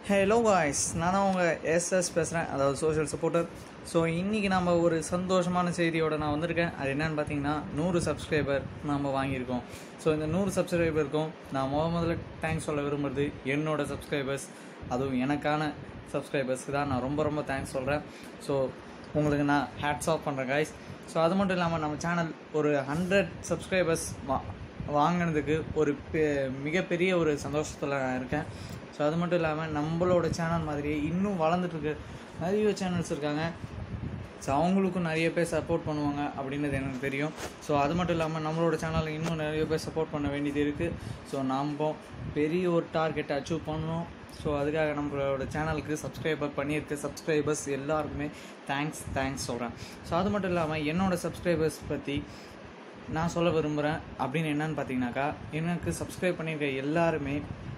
hello guys நான் தான் உங்கள் எஸ்எஸ் பேசுகிறேன் அதாவது சோஷியல் சப்போர்ட்டர் ஸோ இன்றைக்கி நம்ம ஒரு சந்தோஷமான செய்தியோட நான் வந்திருக்கேன் அது என்னன்னு பார்த்தீங்கன்னா நூறு சப்ஸ்கிரைபர் நம்ம வாங்கியிருக்கோம் ஸோ இந்த நூறு சப்ஸ்கிரைபருக்கும் நான் முத முதல்ல தேங்க்ஸ் சொல்ல விரும்புறது என்னோட சப்ஸ்கிரைபர்ஸ் அதுவும் எனக்கான சப்ஸ்கிரைபர்ஸ்க்கு தான் நான் ரொம்ப ரொம்ப தேங்க்ஸ் சொல்கிறேன் ஸோ உங்களுக்கு நான் ஹேட்ஸ் ஆஃப் பண்ணுறேன் காய்ஸ் ஸோ அது மட்டும் இல்லாமல் நம்ம சேனல் ஒரு ஹண்ட்ரட் சப்ஸ்கிரைபர்ஸ் வா வாங்கினதுக்கு ஒரு பெ- மிகப்பெரிய ஒரு சந்தோஷத்தில் நான் இருக்கேன் ஸோ அது மட்டும் இல்லாமல் நம்மளோட சேனல் மாதிரியே இன்னும் வளர்ந்துட்டுருக்கு நிறைய சேனல்ஸ் இருக்காங்க ஸோ அவங்களுக்கும் நிறைய பேர் சப்போர்ட் பண்ணுவாங்க அப்படின்றது எனக்கு தெரியும் ஸோ அது மட்டும் இல்லாமல் நம்மளோட சேனலில் இன்னும் நிறைய பேர் சப்போர்ட் பண்ண வேண்டியது இருக்குது ஸோ நம்ம பெரிய ஒரு டார்கெட் அச்சீவ் பண்ணணும் ஸோ அதுக்காக நம்மளோட சேனலுக்கு சப்ஸ்கிரைபர் பண்ணியிருக்க சப்ஸ்கிரைபர்ஸ் எல்லாருக்குமே தேங்க்ஸ் தேங்க்ஸ் சொல்கிறேன் ஸோ அது மட்டும் இல்லாமல் என்னோட சப்ஸ்கிரைபர்ஸ் பற்றி நான் சொல்ல விரும்புகிறேன் அப்படின்னு என்னன்னு பார்த்தீங்கன்னாக்கா எனக்கு சப்ஸ்கிரைப் பண்ணியிருக்க எல்லாருமே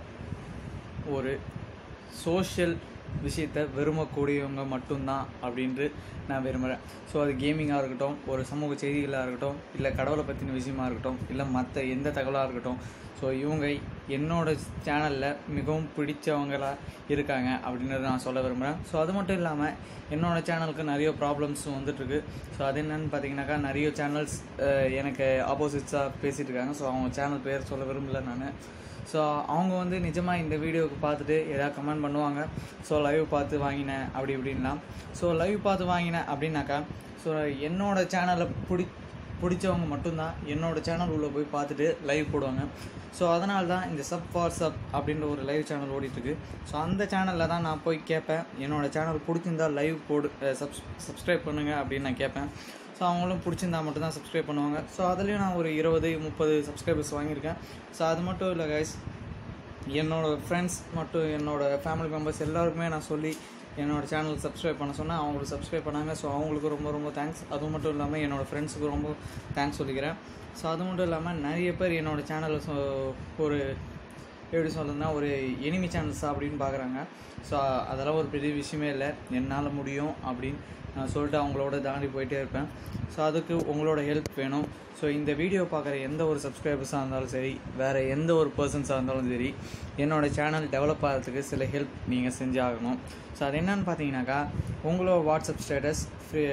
ஒரு சோஷியல் விஷயத்தை விரும்பக்கூடியவங்க மட்டும்தான் அப்படின்ட்டு நான் விரும்புகிறேன் ஸோ அது கேமிங்காக இருக்கட்டும் ஒரு சமூக செய்திகளாக இருக்கட்டும் இல்லை கடவுளை பற்றின விஷயமா இருக்கட்டும் இல்லை மற்ற எந்த தகவலாக இருக்கட்டும் ஸோ இவங்க என்னோட சேனலில் மிகவும் பிடிச்சவங்களா இருக்காங்க அப்படின்றத நான் சொல்ல விரும்புகிறேன் ஸோ அது மட்டும் இல்லாமல் என்னோட சேனலுக்கு நிறைய ப்ராப்ளம்ஸ் வந்துட்டுருக்கு ஸோ அது என்னன்னு பார்த்தீங்கன்னாக்கா நிறைய சேனல்ஸ் எனக்கு ஆப்போசிட்ஸாக பேசிகிட்டு இருக்காங்க ஸோ அவங்க சேனல் பேர் சொல்ல விரும்பல நான் ஸோ அவங்க வந்து நிஜமாக இந்த வீடியோவுக்கு பார்த்துட்டு ஏதாவது கமெண்ட் பண்ணுவாங்க ஸோ லைவ் பார்த்து வாங்கினேன் அப்படி இப்படின்லாம் ஸோ லைவ் பார்த்து வாங்கினேன் அப்படின்னாக்கா ஸோ என்னோட சேனலை பிடி பிடிச்சவங்க மட்டும்தான் என்னோட சேனல் உள்ளே போய் பார்த்துட்டு லைவ் போடுவாங்க ஸோ அதனால தான் இந்த சப் ஃபார் சப் அப்படின்ற ஒரு லைவ் சேனல் ஓடிட்டுருக்கு ஸோ அந்த சேனலில் தான் நான் போய் கேட்பேன் என்னோட சேனல் பிடிச்சிருந்தா லைவ் போடு சப்ஸ் சப்ஸ்கிரைப் பண்ணுங்கள் அப்படின்னு நான் கேட்பேன் ஸோ அவங்களும் பிடிச்சிருந்தா மட்டும் தான் சப்ஸ்கிரைப் பண்ணுவாங்க ஸோ அதுலேயும் நான் ஒரு இருபது முப்பது சப்ஸ்கிரைபர்ஸ் வாங்கியிருக்கேன் ஸோ அது மட்டும் இல்லை கைஸ் என்னோட ஃப்ரெண்ட்ஸ் மற்றும் என்னோட ஃபேமிலி மெம்பர்ஸ் எல்லாருக்குமே நான் சொல்லி என்னோட சேனல் சப்ஸ்கிரைப் பண்ண சொன்னேன் அவங்களுக்கு சப்ஸ்கிரைப் பண்ணாங்க ஸோ அவங்களுக்கு ரொம்ப ரொம்ப தேங்க்ஸ் அது மட்டும் இல்லாமல் என்னோட ஃப்ரெண்ட்ஸுக்கு ரொம்ப தேங்க்ஸ் சொல்லிக்கிறேன் ஸோ அது மட்டும் இல்லாமல் நிறைய பேர் என்னோட சேனலை ஒரு எப்படி சொல்கிறதுனா ஒரு எனிமி சேனல்ஸ் அப்படின்னு பார்க்குறாங்க ஸோ அதெல்லாம் ஒரு பெரிய விஷயமே இல்லை என்னால் முடியும் அப்படின்னு நான் சொல்லிட்டு அவங்களோட தாண்டி போயிட்டே இருப்பேன் ஸோ அதுக்கு உங்களோட ஹெல்ப் வேணும் ஸோ இந்த வீடியோ பார்க்குற எந்த ஒரு சப்ஸ்கிரைபர்ஸாக இருந்தாலும் சரி வேறு எந்த ஒரு பர்சன்ஸாக இருந்தாலும் சரி என்னோட சேனல் டெவலப் ஆகிறதுக்கு சில ஹெல்ப் நீங்கள் செஞ்சாகணும் ஸோ அது என்னன்னு பார்த்தீங்கன்னாக்கா உங்களோட வாட்ஸ்அப் ஸ்டேட்டஸ்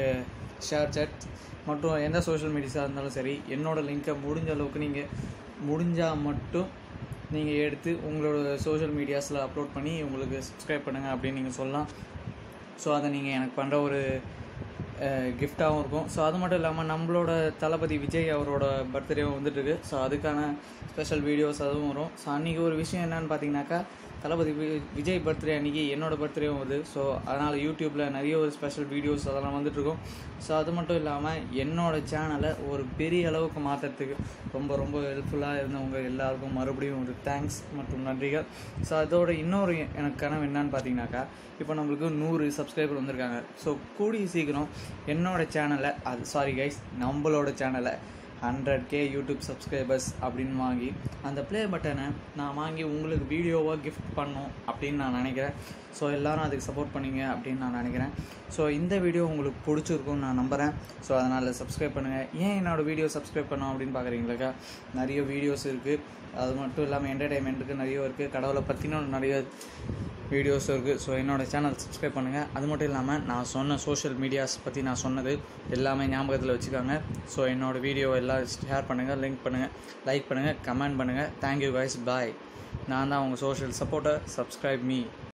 ஷேர் chat மற்றும் எந்த சோஷியல் மீடியாஸாக இருந்தாலும் சரி என்னோட லிங்க்கை முடிஞ்ச அளவுக்கு நீங்கள் முடிஞ்சால் மட்டும் நீங்கள் எடுத்து உங்களோட சோஷியல் மீடியாஸில் அப்லோட் பண்ணி உங்களுக்கு சப்ஸ்கிரைப் பண்ணுங்கள் அப்படின்னு நீங்கள் சொல்லலாம் ஸோ அதை நீங்கள் எனக்கு பண்ணுற ஒரு கிஃப்டாகவும் இருக்கும் ஸோ அது மட்டும் இல்லாமல் நம்மளோட தளபதி விஜய் அவரோட பர்த்டேவும் வந்துட்டுருக்கு ஸோ அதுக்கான ஸ்பெஷல் வீடியோஸ் அதுவும் வரும் ஸோ அன்றைக்கி ஒரு விஷயம் என்னன்னு பார்த்தீங்கன்னாக்கா தளபதி வி- விஜய் பர்த்டே அன்றைக்கி என்னோட பர்த்டேவும் வருது ஸோ அதனால் யூடியூப்பில் நிறைய ஒரு ஸ்பெஷல் வீடியோஸ் அதெல்லாம் வந்துட்டுருக்கும் ஸோ அது மட்டும் இல்லாமல் என்னோட சேனலை ஒரு பெரிய அளவுக்கு மாற்றுறதுக்கு ரொம்ப ரொம்ப ஹெல்ப்ஃபுல்லாக இருந்தவங்க எல்லாருக்கும் மறுபடியும் ஒரு தேங்க்ஸ் மற்றும் நன்றிகள் ஸோ அதோட இன்னொரு எனக்கு கனவு என்னன்னு பார்த்தீங்கன்னாக்கா இப்போ நம்மளுக்கு நூறு சப்ஸ்கிரைபர் வந்திருக்காங்க ஸோ கூடிய சீக்கிரம் என்னோட சேனலை அது சாரி கைஸ் நம்மளோட சேனலை ஹண்ட்ரட் கே யூடியூப் சப்ஸ்கிரைபர்ஸ் அப்படின்னு வாங்கி அந்த ப்ளே பட்டனை நான் வாங்கி உங்களுக்கு வீடியோவாக கிஃப்ட் பண்ணணும் அப்படின்னு நான் நினைக்கிறேன் ஸோ எல்லாரும் அதுக்கு சப்போர்ட் பண்ணீங்க அப்படின்னு நான் நினைக்கிறேன் ஸோ இந்த வீடியோ உங்களுக்கு பிடிச்சிருக்கும்னு நான் நம்புகிறேன் ஸோ அதனால் சப்ஸ்கிரைப் பண்ணுங்கள் ஏன் என்னோட வீடியோ சப்ஸ்கிரைப் பண்ணோம் அப்படின்னு பார்க்குறீங்களாக்கா நிறைய வீடியோஸ் இருக்குது அது மட்டும் இல்லாமல் என்டர்டைன்மெண்ட்டுக்கு நிறைய இருக்குது கடவுளை பற்றின நிறைய வீடியோஸ் இருக்குது ஸோ என்னோட சேனல் சப்ஸ்கிரைப் பண்ணுங்கள் அது மட்டும் இல்லாமல் நான் சொன்ன சோஷியல் மீடியாஸ் பற்றி நான் சொன்னது எல்லாமே ஞாபகத்தில் வச்சுக்கோங்க ஸோ என்னோட வீடியோ எல்லாம் ஷேர் பண்ணுங்கள் லிங்க் பண்ணுங்கள் லைக் பண்ணுங்கள் கமெண்ட் பண்ணுங்கள் தேங்க்யூ guys பாய் நான் தான் உங்கள் சோஷியல் சப்போர்ட்டர் சப்ஸ்கிரைப் மீ